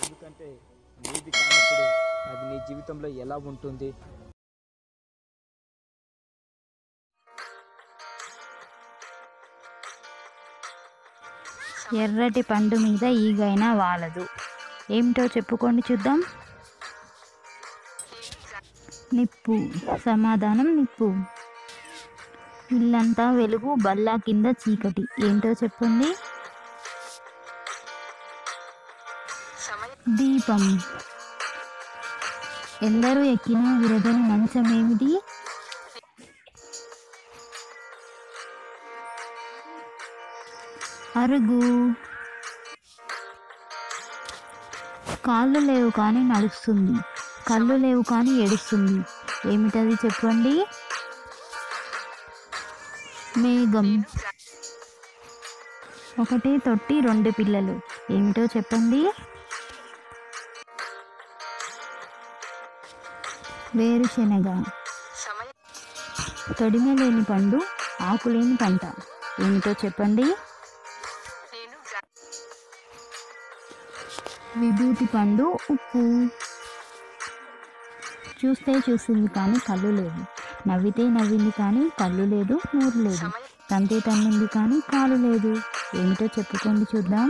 ఎందుకంటే నీది కానప్పుడు అది నీ జీవితంలో ఎలా ఉంటుంది ఎర్రటి పండు మీద ఈగైనా వాలదు ఏమిటో చెప్పుకోండి చూద్దాం నిప్పు సమాధానం నిప్పు ఇల్లంతా వెలుగు బల్లా కింద చీకటి ఏంటో చెప్పండి దీపం ఎందరూ ఎక్కినా విరగని మంచం ఏమిటి అరుగు కాళ్ళు లేవు కానీ నడుస్తుంది కళ్ళు లేవు కానీ ఏడుస్తుంది ఏమిటది చెప్పండి మేఘం ఒకటే తొట్టి రెండు పిల్లలు ఏమిటో చెప్పండి వేరుశెనగ తొడిమ లేని పండు ఆకు లేని పంట ఏమిటో చెప్పండి విభూతి పండు ఉప్పు చూస్తే చూసింది కానీ కళ్ళు లేదు నవ్వితే నవ్వింది కానీ కళ్ళు లేదు నోరు లేదు తంతే తన్నింది కానీ కాలు లేదు ఏమిటో చెప్పుకోండి చూద్దాం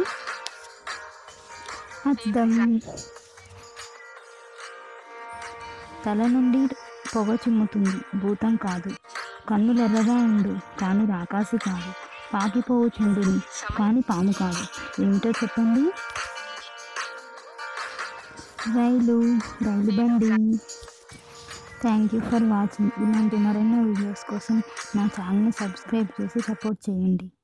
అద్దం తల నుండి పొగ చిమ్ముతుంది భూతం కాదు కన్నులు ఎర్రగా ఉండు కానీ రాకాసి కాదు పాకిపోవు చుండుని కానీ పాము కాదు ఏమిటో చెప్పండి రైలు రైలు బండి థ్యాంక్ యూ ఫర్ వాచింగ్ ఇలాంటి మరెన్నో వీడియోస్ కోసం నా ఛానల్ని సబ్స్క్రైబ్ చేసి సపోర్ట్ చేయండి